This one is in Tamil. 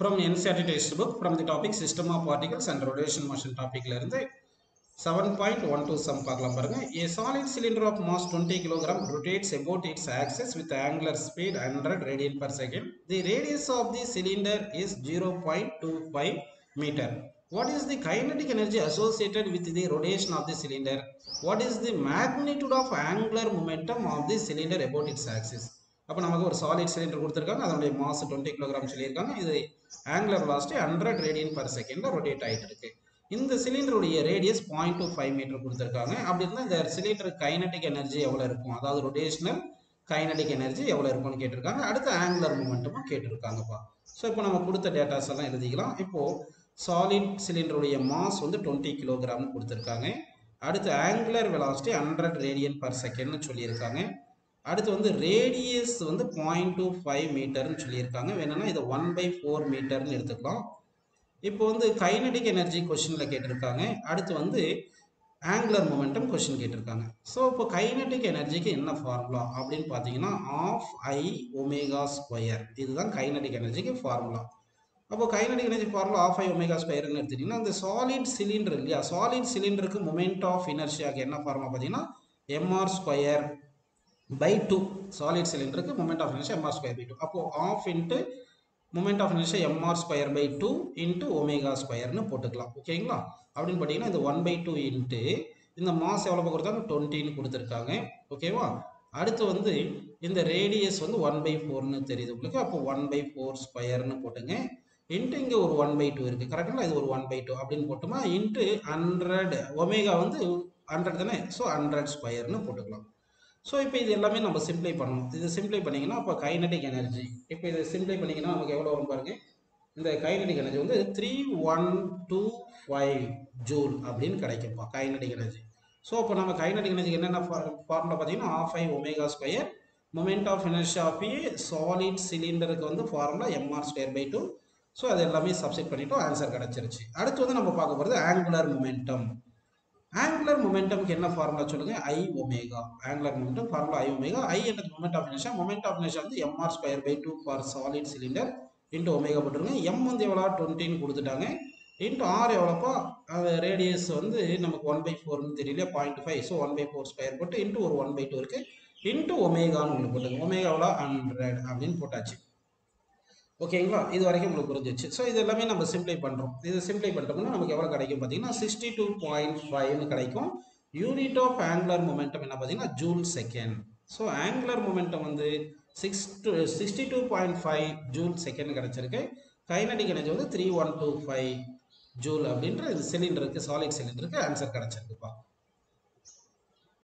from NCERT textbook from the topic system of particles and rotation motion topicல இருந்து 7.12 sum பார்க்கலாம் பாருங்க a solid cylinder of mass 20 kg rotates about its axis with angular speed 100 radian per second the radius of the cylinder is 0.25 meter what is the kinetic energy associated with the rotation of the cylinder what is the magnitude of angular momentum of the cylinder about its axis அப்போ நமக்கு ஒரு சாலிட் சிலிண்டர் கொடுத்துருக்காங்க அதனுடைய மாஸ் டுவெண்ட்டி கிலோகிராம் சொல்லியிருக்காங்க இது angular velocity hundred radian per செகண்ட்ல ரொட்டேட் ஆகிட்டு இருக்கு இந்த சிலிண்டருடைய radius point two five metre கொடுத்துருக்காங்க அப்படி இருந்தால் இந்த சிலிண்டர் கைனடிக் எனர்ஜி எவ்வளோ இருக்கும் அதாவது ரொட்டேஷனல் கைனடிக் எனர்ஜி எவ்வளோ இருக்கும்னு கேட்டிருக்காங்க அடுத்து ஆங்குலர் மூமெண்ட்டுமும் கேட்டிருக்காங்கப்பா ஸோ இப்போ நம்ம கொடுத்த டேட்டாஸ் எல்லாம் எழுதிக்கலாம் இப்போ சாலிட் சிலிண்டருடைய மாஸ் வந்து டுவெண்ட்டி கிலோகிராம்னு கொடுத்துருக்காங்க அடுத்து angular velocity hundred radian per செகண்ட்னு சொல்லியிருக்காங்க அடுத்து வந்து ரேடியஸ் வந்து பாயிண்ட் டூ ஃபைவ் மீட்டர்னு சொல்லியிருக்காங்க வேணும்னா இதை ஒன் பை ஃபோர் மீட்டர்னு எடுத்துக்கலாம் இப்போ வந்து கைனடிக் எனர்ஜி கொஷினில் கேட்டிருக்காங்க அடுத்து வந்து ஆங்குலர் மொமெண்டம் கொஷின் கேட்டிருக்காங்க ஸோ இப்போ கைனடிக் எனர்ஜிக்கு என்ன ஃபார்முலா அப்படின்னு பார்த்தீங்கன்னா ஆஃப் ஐ ஒமேகா ஸ்கொயர் இதுதான் கைனடிக் எனர்ஜிக்கு ஃபார்முலா அப்போ kinetic energy formula half I omega ஸ்கொயர்னு எடுத்துட்டிங்கன்னா இந்த சாலிட் சிலிண்டர் இல்லையா சாலிட் சிலிண்டருக்கு மொமெண்ட் ஆஃப் இனர்ஷியாக்கு என்ன ஃபார்முலா பார்த்தீங்கன்னா MR square by two solid சிலிண்டருக்கு moment of inertia MR square by two அப்போ half into moment of inertia MR square by two into omega ஸ்கொயர்னு போட்டுக்கலாம் ஓகேங்களா அப்படின்னு பார்த்தீங்கன்னா இந்த ஒன் பை டூ இன்ட்டு இந்த மாஸ் எவ்வளோ கொடுத்தாங்க டுவெண்ட்டின்னு கொடுத்துருக்காங்க ஓகேவா அடுத்து வந்து இந்த ரேடியஸ் வந்து ஒன் பை ஃபோர்னு தெரியுது உங்களுக்கு அப்போ ஒன் பை ஃபோர் ஸ்கொயர்னு போட்டுங்க இன்ட்டு இங்கே ஒரு ஒன் பை டூ இருக்குது கரெக்டுங்களா இது ஒரு ஒன் பை டூ அப்படின்னு போட்டோமா இன்ட்டு ஹண்ட்ரட் ஒமேகா வந்து ஹண்ட்ரட் தானே ஸோ ஹண்ட்ரட் ஸ்கொயர்னு போட்டுக்கலாம் ஸோ இப்போ இது எல்லாமே நம்ம சிம்ப்ளை பண்ணணும் இது சிம்ப்ளை பண்ணிங்கன்னா அப்போ கைனடிக் எனர்ஜி இப்போ இதை சிம்ப்ளை பண்ணிங்கன்னா நமக்கு எவ்வளோ வரும் பாருங்க இந்த கைனடிக் எனர்ஜி வந்து three one two five joule அப்படின்னு கிடைக்கும்ப்பா கைனடிக் எனர்ஜி ஸோ இப்போ நம்ம கைனடிக் எனர்ஜி என்னென்ன ஃபார்முலா பார்த்தீங்கன்னா half I omega square moment of energy of a solid சிலிண்டருக்கு வந்து formula MR square by two so அது எல்லாமே சப்ஸ்டிட் பண்ணிட்டோம் ஆன்சர் கிடச்சிருச்சு அடுத்து வந்து நம்ம பார்க்க போகிறது ஆங்குலர் மொமெண்டம் ஆங்குலர் மொமெண்டம்க்கு என்ன ஃபார்முலா சொல்லுங்க I omega angular momentum formula I omega I என்றது moment of inertia moment of inertia வந்து MR square by two for solid cylinder into omega போட்டுருங்க எம் வந்து எவ்வளோ டுவெண்ட்டின்னு கொடுத்துட்டாங்க இன்ட்டு ஆர் எவ்வளோப்பா அது ரேடியஸ் வந்து நமக்கு ஒன் பை ஃபோர்னு தெரியல point five so one by four square போட்டு இன்ட்டு ஒரு ஒன் பை டூ இருக்குது இன்ட்டு ஒமேகான்னு உங்களுக்கு போட்டுங்க ஒமேகா எவ்வளோ ஹண்ட்ரட் அப்படின்னு போட்டாச்சு ஓகேங்களா இது வரைக்கும் உங்களுக்கு புரிஞ்சிச்சு ஸோ இது எல்லாமே நம்ம சிம்ப்ளை பண்ணுறோம் இது சிம்ப்ளை பண்ணிட்டோம்னா நமக்கு எவ்வளோ கிடைக்கும் பார்த்தீங்கன்னா சிக்ஸ்டி டூ பாயிண்ட் ஃபைவ்னு கிடைக்கும் யூனிட் ஆஃப் ஆங்குலர் மொமெண்டம் என்ன பார்த்தீங்கன்னா joule second so angular momentum வந்து six two sixty two point five joule second கிடச்சிருக்கு கைனடிக் எனர்ஜி வந்து three one two five joule அப்படின்ற இது சிலிண்டருக்கு சாலிட் சிலிண்டருக்கு ஆன்சர் கிடச்சிருக்குப்பா